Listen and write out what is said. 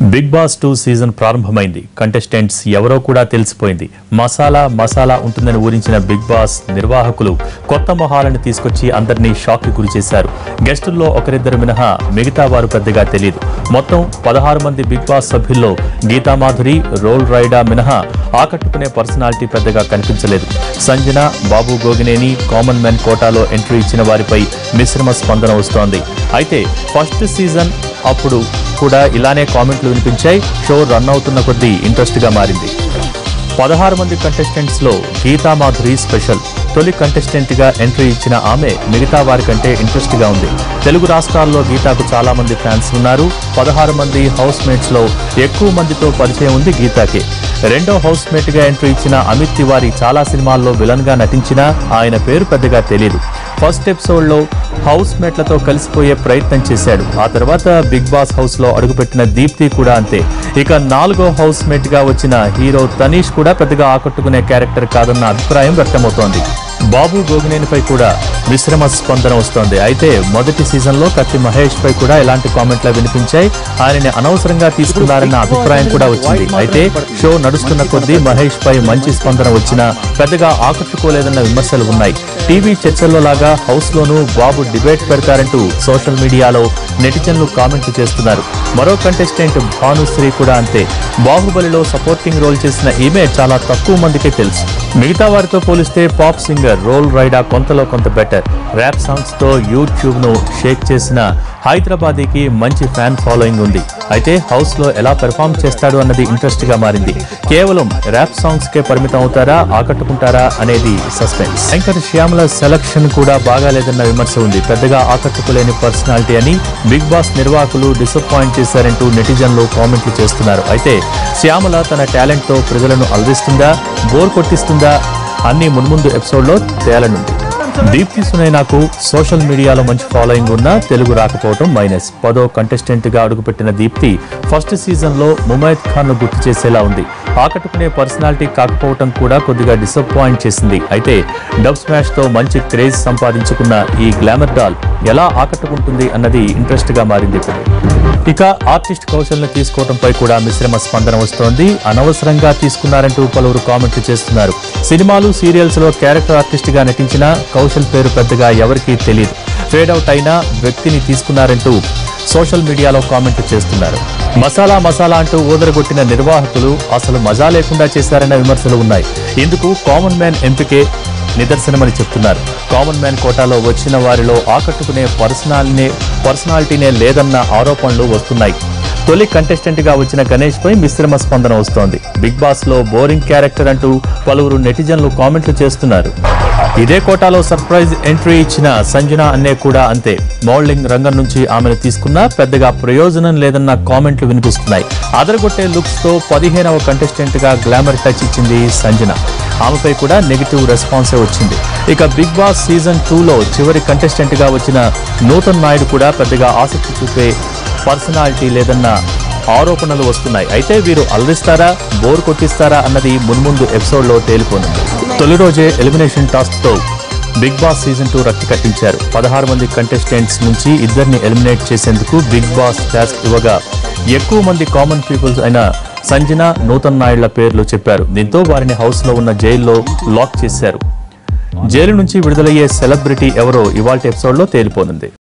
big Boss two season ప్రారంభమైంది contestants ఎవరో కూడా తెలిసిపోయింది మసాలా మసాలా ఉంటుందని ఊరించిన బిగ్ బాస్ నిర్వాహకులు కొత్త మొహాలను తీసుకొచ్చి అందరినీ షాక్ కి గురి చేశారు గెస్టుల్లో ఒకరిద్దరు మినహా మిగతా వారు పెద్దగా తెలియదు మొత్తం పదహారు మంది బిగ్ బాస్ సభ్యుల్లో గీతామాధురి రోల్ రైడా మినహా ఆకట్టుకునే పర్సనాలిటీ పెద్దగా కనిపించలేదు సంజన బాబు గోగినేని కామన్ మెన్ కోటాలో ఎంట్రీ ఇచ్చిన వారిపై మిశ్రమ స్పందన వస్తోంది అయితే ఫస్ట్ సీజన్ అప్పుడు కూడా ఇలానే కామెంట్లు వినిపించాయి షో రన్ అవుతున్న కొద్దీ ఇంట్రెస్ట్ గా మారింది పదహారు మంది కంటెస్టెంట్స్ లో గీతా మాధురి స్పెషల్ తొలి కంటెస్టెంట్ గా ఎంట్రీ ఇచ్చిన ఆమె మిగతా వారి కంటే ఇంట్రెస్ట్ గా ఉంది తెలుగు రాష్ట్రాల్లో గీతాకు చాలా మంది ఫ్యాన్స్ ఉన్నారు పదహారు మంది హౌస్ మేట్స్ లో ఎక్కువ మందితో పరిచయం ఉంది గీతాకి రెండో హౌస్ మేట్ గా ఎంట్రీ ఇచ్చిన అమిత్ తివారీ చాలా సినిమాల్లో విలన్ గా నటించినా ఆయన పేరు పెద్దగా తెలియదు ఫస్ట్ ఎపిసోడ్ లో హౌస్ మేట్లతో కలిసిపోయే ప్రయత్నం చేశాడు ఆ తర్వాత బిగ్ బాస్ హౌస్ లో అడుగుపెట్టిన దీప్తి కూడా అంతే ఇక నాలుగో హౌస్ మేట్ గా వచ్చిన హీరో తనీష్ కూడా పెద్దగా ఆకట్టుకునే క్యారెక్టర్ కాదన్న అభిప్రాయం వ్యక్తమవుతోంది బాబు గోగినేనిపై కూడా మిశ్రమ స్పందన వస్తోంది అయితే మొదటి సీజన్ లో కత్తి మహేష్ పై కూడా ఇలాంటి కామెంట్లు వినిపించాయి ఆయనని అనవసరంగా తీసుకున్నారన్న అభిప్రాయం కూడా వచ్చింది అయితే షో నడుస్తున్న కొద్దీ మహేష్ పై మంచి స్పందన వచ్చినా పెద్దగా ఆకట్టుకోలేదన్న విమర్శలు ఉన్నాయి టీవీ చర్చల్లో లాగా హౌస్ లోనూ బాబు డిబేట్ పెడతారంటూ సోషల్ మీడియాలో నెటిజన్లు కామెంట్లు చేస్తున్నారు మరో కంటెస్టెంట్ భానుశ్రీ కూడా అంతే బాహుబలిలో సపోర్టింగ్ రోల్ చేసిన ఈమె చాలా తక్కువ మందికే తెలుసు మిగతా వారితో పోలిస్తే పాప్ సింగర్ రోల్ రైడా కొంతలో కొంత బెటర్ ర్యాప్ సాంగ్స్ తో యూట్యూబ్ ను షేక్ చేసిన హైదరాబాదీకి మంచి ఫ్యాన్ ఫాలోయింగ్ ఉంది అయితే హౌస్ లో ఎలా పెర్ఫామ్ చేస్తాడు అన్నది ఇంట్రెస్ట్ గా మారింది కేవలం ర్యాప్ సాంగ్స్ కే పరిమితం అవుతారా ఆకట్టుకుంటారా అనేది సస్పెన్స్ యాంకర్ శ్యామల సెలక్షన్ కూడా బాగాలేదన్న విమర్శ ఉంది పెద్దగా ఆకట్టుకోలేని పర్సనాలిటీ అని బిగ్ బాస్ నిర్వాహకులు డిసప్పాయింట్ చేశారంటూ నెటిజన్లు కామెంట్లు చేస్తున్నారు అయితే శ్యామల తన టాలెంట్ తో ప్రజలను అలరిస్తుందా బోర్ కొట్టిస్తుందా అన్ని మున్ముందు ఎపిసోడ్లో తేలనుంది దీప్తి సునైనాకు సోషల్ మీడియాలో మంచి ఫాలోయింగ్ ఉన్న తెలుగు రాకపోవడం మైనస్ పదో కంటెస్టెంట్ గా అడుగుపెట్టిన దీప్తి ఫస్ట్ సీజన్ లో ముమైద్ ఖాన్ ను గుర్తు చేసేలా ఉంది ఆకట్టుకునే పర్సనాలిటీ కాకపోవటం కూడా కొద్దిగా డిసప్పాయింట్ చేసింది అయితే డబ్ స్మాష్ తో మంచి క్రేజ్ సంపాదించుకున్న ఈ గ్లామర్ డాల్ ఎలా ఆకట్టుకుంటుంది అన్నది ఇంట్రెస్ట్ గా మారింది ఇప్పుడు ఇక ఆర్టిస్ట్ కౌశల్ని తీసుకోవడంపై కూడా మిశ్రమ స్పందన వస్తోంది అనవసరంగా తీసుకున్నారంటూ పలువురు కామెంట్లు చేస్తున్నారు సినిమాలు సీరియల్స్ లో క్యారెక్టర్ ఆర్టిస్ట్ గా నటించిన కౌశల్ పేరు పెద్దగా ఎవరికీ తెలియదు ఫేడ్ అవుట్ అయిన వ్యక్తిని తీసుకున్నారంటూ సోషల్ మీడియాలో కామెంట్లు చేస్తున్నారు మసాలా మసాలా అంటూ ఊదరగొట్టిన నిర్వాహకులు అసలు మజా లేకుండా చేశారన్న విమర్శలు ఉన్నాయి ఇందుకు కామన్ మ్యాన్ ఎంపికే నిదర్శనమని చెప్తున్నారు కామన్ మ్యాన్ కోటాలో వచ్చిన వారిలో ఆకట్టుకునే పర్సనాలినే పర్సనాలిటీనే లేదన్న ఆరోపణలు వస్తున్నాయి తొలి కంటెస్టెంట్ గా వచ్చిన గణేష్ పై మిశ్రమ స్పందన వస్తోంది బిగ్ బాస్ లో బోరింగ్ క్యారెక్టర్ అంటూ పలువురు నెటిజన్లు కామెంట్లు చేస్తున్నారు ఇదే కోటాలో సర్ప్రైజ్ ఎంట్రీ ఇచ్చిన సంజన అన్నే కూడా అంతే మోడలింగ్ రంగం నుంచి ఆమెను తీసుకున్నా పెద్దగా ప్రయోజనం లేదన్న కామెంట్లు వినిపిస్తున్నాయి అదరగొట్టే లుక్స్ తో పదిహేనవ కంటెస్టెంట్ గా గ్లామర్ టచ్ ఇచ్చింది సంజన ఆమెపై కూడా నెగిటివ్ రెస్పాన్సే వచ్చింది ఇక బిగ్ బాస్ సీజన్ టూలో చివరి కంటెస్టెంట్ గా వచ్చిన నూతన్ నాయుడు కూడా పెద్దగా ఆసక్తి చూపే పర్సనాలిటీ లేదన్న ఆరోపణలు వస్తున్నాయి అయితే వీరు అలరిస్తారా బోర్ కొట్టిస్తారా అన్నది మున్ముందు ఎపిసోడ్లో తేలిపోనుంది తొలి రోజే ఎలిమినేషన్ టాస్క్ తో బిగ్ బాస్ సీజన్ టూ రక్తి కట్టించారు పదహారు మంది కంటెస్టెంట్స్ నుంచి ఇద్దరిని ఎలిమినేట్ చేసేందుకు బిగ్ బాస్ టాస్క్ ఇవ్వగా ఎక్కువ మంది కామన్ పీపుల్స్ అయిన సంజన నూతన్ నాయుళ్ల పేర్లు చెప్పారు దీంతో వారిని హౌస్ లో ఉన్న జైల్లో లాక్ చేశారు జైలు నుంచి విడుదలయ్యే సెలబ్రిటీ ఎవరో ఇవాళ ఎపిసోడ్లో తేలిపోనుంది